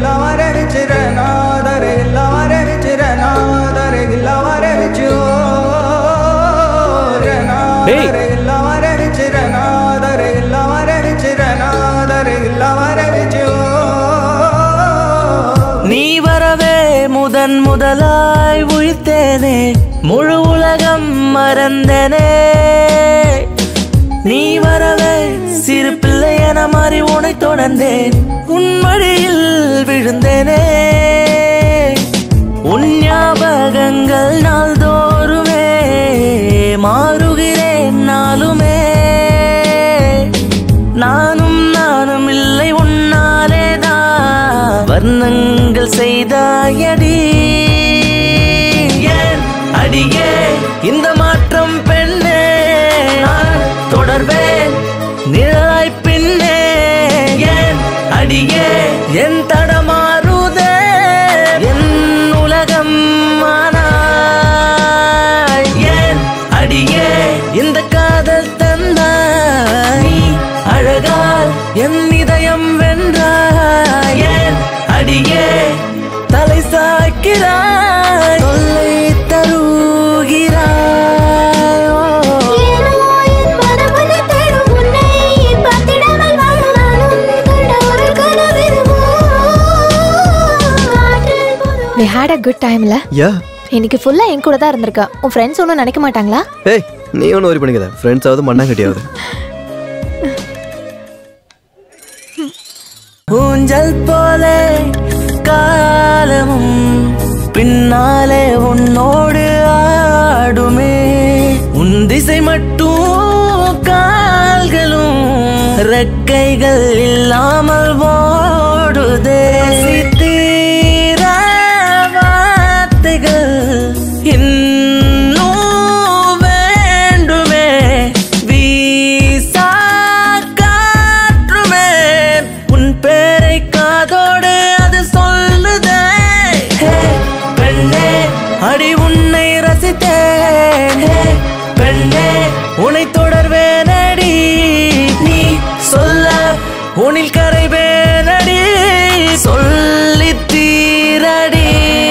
ಗಿಲ್ಲವರೆ ವಿಚಿರನ ದರೆ ಗಿಲ್ಲವರೆ ವಿಚಿರನ ದರೆ ಗಿಲ್ಲವರೆ ವಿಚು ஏய். ದರೆ ಗಿಲ್ಲವರೆ ವಿಚಿರನ ದರೆ ಗಿಲ್ಲವರೆ ವಿಚಿರನ ದರೆ ಗಿಲ್ಲವರೆ ವಿಚು நீ வரவே முதன் முதலாய் உயிர்த்தேனே முழு உலகம் மறந்தனே நீ வரவே சிறு பிள்ளை என மாறி உனை தொடர்ந்தேன் உன் மடியில் விழுந்தேனே உன் ஞாபகங்கள் நாள்தோறுமே மாறுகிறேன் நாளுமே நானும் நானும் இல்லை உன்னாலேதான் வர்ணங்கள் செய்தாயடி ஏன் அடியே இந்த மாற்றம் பெண்ணே நான் தொடர்வேன் நிழலாய் பின்னே ஏன் அடியே என் தடமாறுதே என் உலகம் ஆனாய் ஏன் அடியே இந்த காதல் தந்தாய் நீ அழகால் என் இதயம் வென்றாய் ஏன் அடியே தலை சாய்க்கிறாய் தொல்லை தருகிறாய் ஓ. ஏனோ என் மனம் உன்னை தேடும் உன்னை பார்த்திடாமல் வாழ நானும் கண்ட ஒரு கனவிதுவோ காற்றில் புது we had a good timeல யா இன்னைக்கு ஃபுல்லா என் கூட தான் இருந்திருக்கா உன் ஃப்ரெண்ட்ஸ் ஒன்றும் நினைக்க மாட்டாங்களா ஏய் நீ ஒன்றும் worry பண்ணிக்காத ஃப்ரெண்ட்ஸ் ஆகுது மண்ணாங்கட்டியாவது ஊஞ்சல் போல காலமும் பின்னாலே உன்னோடு ஆடுமே உன் திசை மட்டும் கால்களும் ரெக்கைகள் இல்லாமல் ஓடுதே சித்தீர வார்த்தைகள் இன்னும் வேண்டுமே வீசா காற்றுமே உன் பேரை காதோடு அது சொல்லுதே ஹே, பெண்ணே அடி உன்னை ரசித்தேன் ஹே, பெண்ணே உன்னை தொடர்வேனடி நீ சொல்ல உனில் கரைவேனடி சொல்லி தீரடி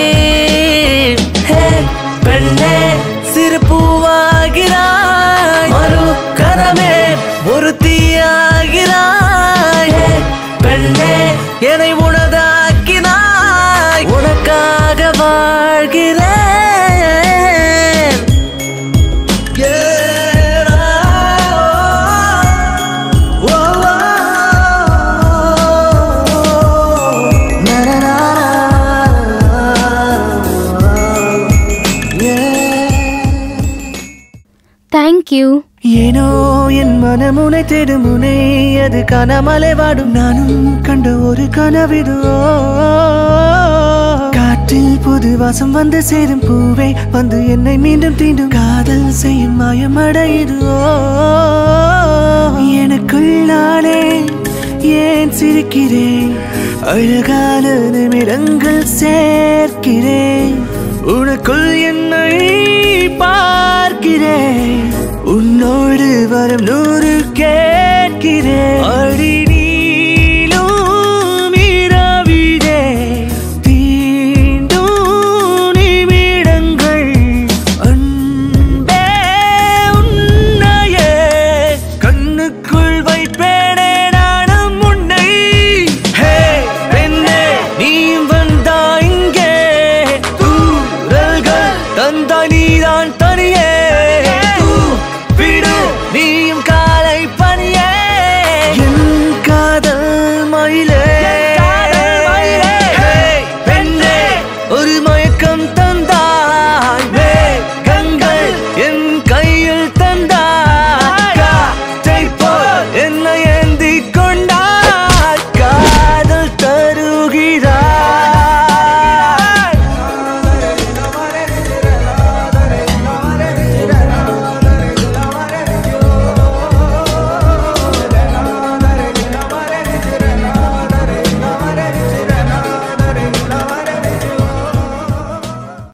ஹே, பெண்ணே சிறு பூவாகிறாய் மறு கரமே ஒரு தீயாகிறாய் ஹே, பெண்ணே என்னை உனதாக்கினாய் உனக்காக வாழ்கிறேன் தேங்க்யூ ஏனோ என் மனமுனை தேடும் முனை அது கனமலை வாடும் நானும் கண்ட ஒரு கனவிதுவோ காற்றில் புது வாசம் வந்து சேரும் பூவே வந்து என்னை மீண்டும் தீண்டும் காதல் செய்யும் மாயமடையுதுவோ எனக்குள் நானே ஏன் சிரிக்கிறேன் அழகான நிமிடங்கள் சேர்க்கிறேன் உனக்குள் என்னை பார்க்கிறேன் உன்னோடு வரும் நூறு கேட்கிறேன் அடி